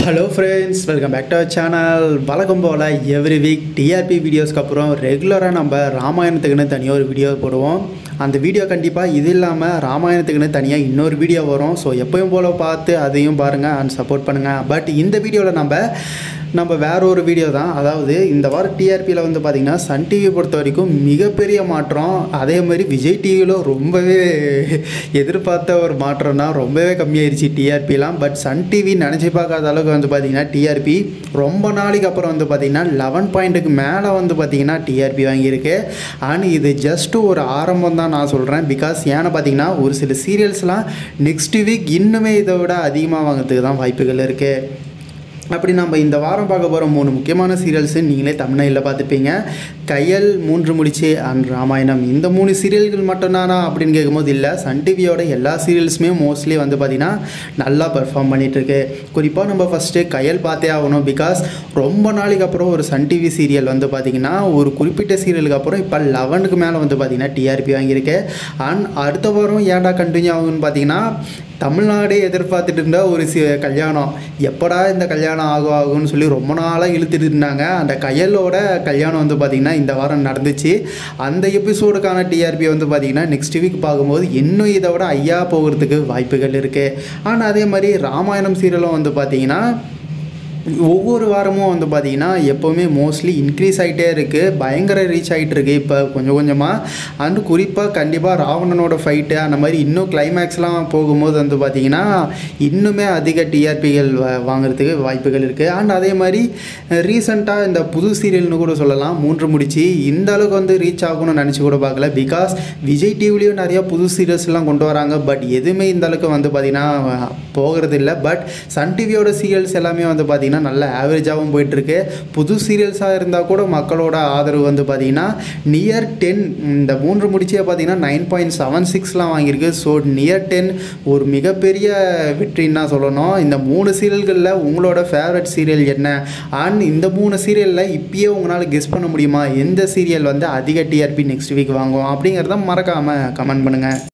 hello friends welcome back to our channel வழக்கம் போல் every week TRP வீடியோஸ்க்கு அப்புறம் ரெகுலராக நம்ம ராமாயணத்துக்குன்னு தனியாக ஒரு வீடியோ போடுவோம் அந்த வீடியோ கண்டிப்பாக இது இல்லாமல் ராமாயணத்துக்குன்னு தனியாக இன்னொரு வீடியோ வரும் ஸோ எப்பயும் போல் பார்த்து அதையும் பாருங்கள் அண்ட் சப்போர்ட் பண்ணுங்கள் பட் இந்த வீடியோவில் நம்ம நம்ம வேற ஒரு வீடியோ தான் அதாவது இந்த வாரம் டிஆர்பியில் வந்து பார்த்திங்கன்னா சன் டிவி பொறுத்த வரைக்கும் மிகப்பெரிய மாற்றம் அதே மாதிரி விஜய் டிவியில் ரொம்பவே எதிர்பார்த்த ஒரு மாற்றம்னா ரொம்பவே கம்மியாயிருச்சு டிஆர்பிலாம் பட் சன் டிவி நினச்சி பார்க்காத அளவுக்கு வந்து பார்த்திங்கன்னா டிஆர்பி ரொம்ப நாளைக்கு அப்புறம் வந்து பார்த்திங்கன்னா லெவன் பாயிண்ட்டுக்கு மேலே வந்து பார்த்திங்கன்னா டிஆர்பி வாங்கியிருக்கு அண்ட் இது ஜஸ்ட் ஒரு ஆரம்பம் தான் நான் சொல்கிறேன் பிகாஸ் ஏன்னு பார்த்தீங்கன்னா ஒரு சில சீரியல்ஸ்லாம் நெக்ஸ்ட் வீக் இன்னுமே இதை விட அதிகமாக வாங்குறதுக்கு தான் வாய்ப்புகள் இருக்குது அப்படி நம்ம இந்த வாரம் பார்க்க போகிற மூணு முக்கியமான சீரியல்ஸு நீங்களே தமிழ்நாட்டில் பார்த்துப்பீங்க கையல் மூன்று முடிச்சு அண்ட் ராமாயணம் இந்த மூணு சீரியல்கள் மட்டும்தானா அப்படின்னு கேட்கும்போது இல்லை சன் டிவியோட எல்லா சீரியல்ஸுமே மோஸ்ட்லி வந்து பார்த்திங்கன்னா நல்லா பெர்ஃபார்ம் பண்ணிகிட்ருக்கு குறிப்பாக நம்ம ஃபஸ்ட்டு கையல் பார்த்தே ஆகணும் பிகாஸ் ரொம்ப நாளைக்கு அப்புறம் ஒரு சன் டிவி சீரியல் வந்து பார்த்திங்கன்னா ஒரு குறிப்பிட்ட சீரியலுக்கு அப்புறம் இப்போ லெவனுக்கு மேலே வந்து பார்த்திங்கன்னா டிஆர்பி வாங்கியிருக்கு அண்ட் அடுத்த வாரம் ஏன்டா கண்டினியூ ஆகுன்னு பார்த்தீங்கன்னா தமிழ்நாடே எதிர்பார்த்துட்டு இருந்த ஒரு சி கல்யாணம் எப்படா இந்த கல்யாணம் ஆகும் ஆகும்னு சொல்லி ரொம்ப நாளாக இழுத்துட்டு இருந்தாங்க அந்த கையலோட கல்யாணம் வந்து பார்த்திங்கன்னா இந்த வாரம் நடந்துச்சு அந்த எபிசோடுக்கான டிஆர்பி வந்து பார்த்திங்கன்னா நெக்ஸ்ட் வீக் பார்க்கும்போது இன்னும் இதை விட ஐயா போகிறதுக்கு வாய்ப்புகள் இருக்குது ஆனால் அதே மாதிரி ராமாயணம் சீரியலும் வந்து பார்த்திங்கன்னா ஒவ்வொரு வாரமும் வந்து பார்த்திங்கன்னா எப்போவுமே மோஸ்ட்லி இன்க்ரீஸ் ஆகிட்டே இருக்குது பயங்கர ரீச் ஆகிட்டு இருக்கு இப்போ கொஞ்சம் கொஞ்சமாக அண்டு குறிப்பாக கண்டிப்பாக ராவணனோட ஃபைட்டு அந்த மாதிரி இன்னும் கிளைமேக்ஸ்லாம் போகும்போது வந்து பார்த்திங்கன்னா இன்னுமே அதிக டிஆர்பிகள் வாங்குறதுக்கு வாய்ப்புகள் இருக்குது அண்ட் அதே மாதிரி ரீசெண்டாக இந்த புது சீரியல்னு கூட சொல்லலாம் மூன்று முடிச்சு இந்த அளவுக்கு வந்து ரீச் ஆகணும்னு நினச்சி கூட பார்க்கல பிகாஸ் விஜய் டிவிலையும் நிறையா புது சீரியல்ஸ்லாம் கொண்டு வராங்க பட் எதுவுமே இந்த அளவுக்கு வந்து பார்த்திங்கன்னா போகிறது இல்லை பட் சன் டிவியோட சீரியல்ஸ் எல்லாமே வந்து பார்த்திங்கன்னா நல்ல ஆவரேஜாகவும் போயிட்டுருக்கு புது சீரியல்ஸாக இருந்தால் கூட மக்களோட ஆதரவு வந்து பார்த்திங்கன்னா நியர் டென் இந்த மூன்று முடிச்சே பார்த்திங்கன்னா நைன் பாயிண்ட் செவன் சிக்ஸ்லாம் வாங்கியிருக்கு ஸோ நியர் டென் ஒரு மிகப்பெரிய வெற்றின்னு தான் சொல்லணும் இந்த மூணு சீரியல்களில் உங்களோட ஃபேவரட் சீரியல் என்ன அண்ட் இந்த மூணு சீரியலில் இப்பயே உங்களால் கெஸ் பண்ண முடியுமா எந்த சீரியல் வந்து அதிக டிஆர்பி நெக்ஸ்ட் வீக் வாங்குவோம் அப்படிங்கிறத மறக்காமல் கமெண்ட் பண்ணுங்கள்